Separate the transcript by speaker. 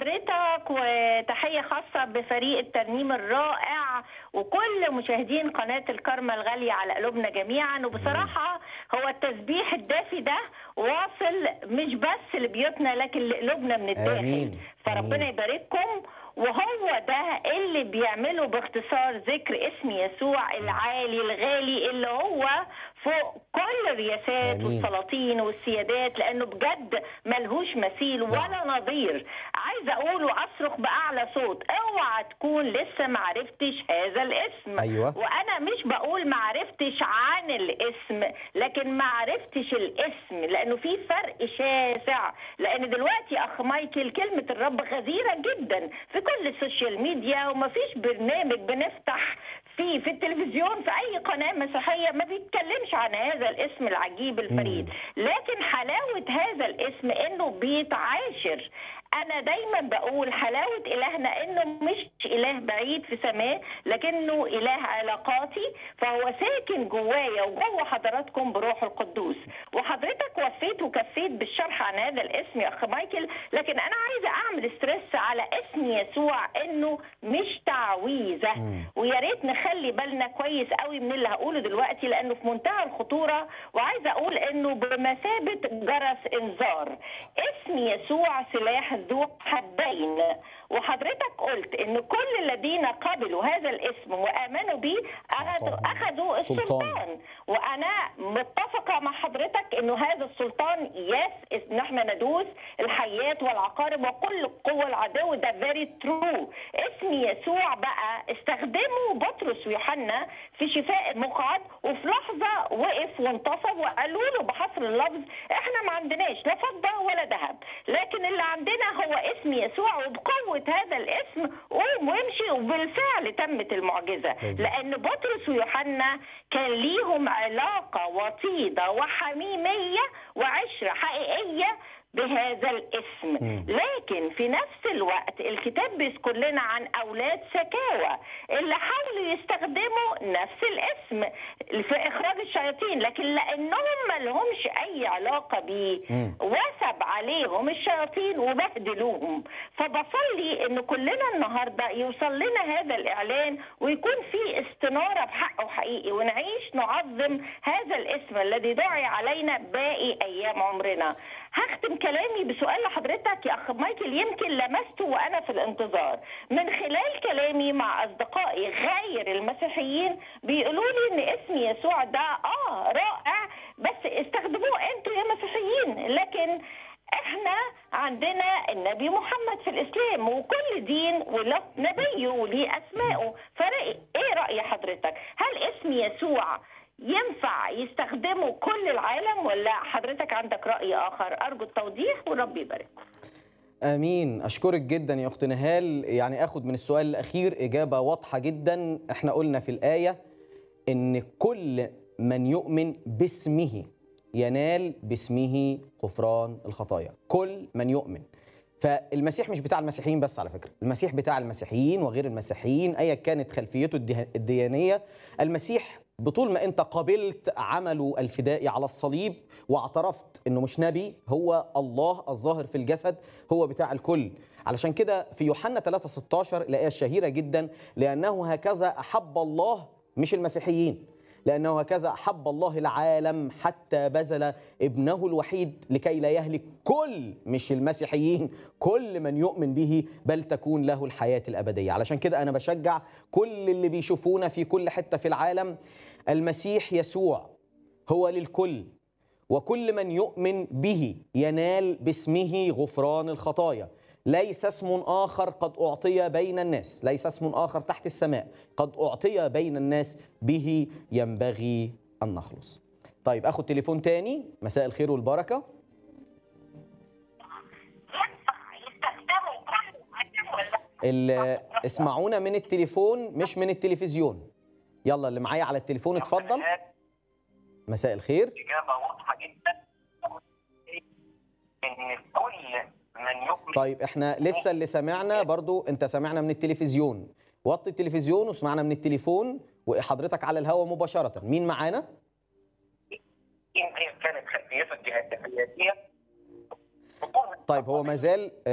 Speaker 1: حضرتك وتحية خاصة بفريق الترنيم الرائع وكل مشاهدين قناة الكرمة الغالية على قلوبنا جميعا وبصراحة هو التسبيح الدافي ده واصل مش بس لبيوتنا لكن لقلوبنا من الداخل
Speaker 2: آمين.
Speaker 1: فربنا
Speaker 2: آمين.
Speaker 1: يبارككم وهو ده اللي بيعمله باختصار ذكر اسم يسوع العالي الغالي اللي هو فوق كل الرياسات
Speaker 2: آمين.
Speaker 1: والسلاطين والسيادات لانه بجد ملهوش مثيل ولا نظير عايزه اقول واصرخ باعلى صوت اوعى تكون لسه ما عرفتش هذا الاسم
Speaker 2: أيوة.
Speaker 1: وانا مش بقول ما عرفتش عن الاسم لكن ما عرفتش الاسم لانه في فرق شاسع لان دلوقتي يا اخ مايكل كلمه الرب غزيره جدا في كل السوشيال ميديا ومفيش برنامج بنفتح في في التلفزيون في اي قناه مسيحيه ما بيتكلمش عن هذا الاسم العجيب الفريد لكن حلاوه هذا الاسم انه بيتعاشر انا دايما بقول حلاوه الهنا انه مش اله بعيد في سماه لكنه اله علاقاتي فهو ساكن جوايا وجوه حضراتكم بروح القدوس وحضرتك وفيت وكفيت بالشرح عن هذا الاسم يا اخ مايكل لكن انا عايزه اعمل ستريس على اسم يسوع انه مش تعويذه ويا ريت نخلي بالنا كويس قوي من اللي هقوله دلوقتي لانه في منتهى الخطوره وعايزه اقول انه بمثابه جرس انذار اسم يسوع سلاح ذو حدين وحضرتك قلت ان كل الذين قبلوا هذا الاسم وامنوا به اخذوا
Speaker 2: أعطاهم
Speaker 1: اخذوا
Speaker 2: سلطان.
Speaker 1: السلطان وانا متفقه مع حضرتك انه هذا السلطان يس ان احنا ندوس الحيات والعقارب وكل قوى العدو ده فيري ترو اسم يسوع بقى استخدمه بطرس ويوحنا في شفاء المقعد وفي لحظه وقف وانتصب وقالوا له بحصر اللفظ احنا ما عندناش لا فضه ولا ذهب لكن اللي عندنا هو اسم يسوع وبقوه هذا الاسم قوم وامشي وبالفعل تمت المعجزه
Speaker 2: بالظبط.
Speaker 1: لان بطرس ويوحنا كان ليهم علاقه وطيده وحميميه وعشره حقيقيه بهذا الاسم
Speaker 2: مم.
Speaker 1: لكن في نفس الوقت الكتاب بيذكر لنا عن اولاد سكاوى اللي حاولوا يستخدموا نفس الاسم في اخراج الشياطين لكن لانهم ما لهمش اي علاقه بيه
Speaker 2: مم.
Speaker 1: وثب عليهم الشياطين وبهدلوهم فبصلي ان كلنا النهارده يوصل لنا هذا الاعلان ويكون في استناره بحقه حقيقي ونعيش نعظم هذا الاسم الذي دعي علينا باقي ايام عمرنا هختم كلامي بسؤال لحضرتك يا اخ مايكل يمكن لمسته وانا في الانتظار من خلال كلامي مع اصدقائي غير المسيحيين بيقولوا لي ان اسم يسوع ده اه رائع بس استخدموه انتوا يا مسيحيين لكن احنا عندنا النبي محمد في الاسلام وكل دين وله نبيه وليه اسمائه فرأي ايه راي حضرتك هل اسم يسوع ينفع يستخدمه كل العالم ولا حضرتك عندك راي اخر ارجو التوضيح وربي يبارككم
Speaker 2: امين اشكرك جدا يا اخت نهال يعني اخد من السؤال الاخير اجابه واضحه جدا احنا قلنا في الايه ان كل من يؤمن باسمه ينال باسمه غفران الخطايا كل من يؤمن فالمسيح مش بتاع المسيحيين بس على فكره المسيح بتاع المسيحيين وغير المسيحيين ايا كانت خلفيته الده- الديانيه المسيح بطول ما انت قبلت عمله الفدائي على الصليب واعترفت انه مش نبي هو الله الظاهر في الجسد هو بتاع الكل علشان كده في يوحنا 3:16 الايه الشهيره جدا لانه هكذا احب الله مش المسيحيين لأنه هكذا أحب الله العالم حتى بذل ابنه الوحيد لكي لا يهلك كل مش المسيحيين كل من يؤمن به بل تكون له الحياة الأبدية علشان كده أنا بشجع كل اللي بيشوفونا في كل حتة في العالم المسيح يسوع هو للكل وكل من يؤمن به ينال باسمه غفران الخطايا ليس اسم آخر قد أعطي بين الناس ليس اسم آخر تحت السماء قد أعطي بين الناس به ينبغي أن نخلص طيب أخذ تليفون تاني مساء الخير والبركة ال- اسمعونا من التليفون مش من التلفزيون يلا اللي معايا على التليفون اتفضل مساء الخير
Speaker 3: إجابة واضحة جدا إن كل من يؤمن
Speaker 2: طيب احنا لسه اللي سمعنا برضو انت سمعنا من التلفزيون وطي التلفزيون وسمعنا من التليفون وحضرتك على الهواء مباشرة مين معانا؟
Speaker 3: إن هي كانت خلفيته الجهادية
Speaker 2: طيب هو مازال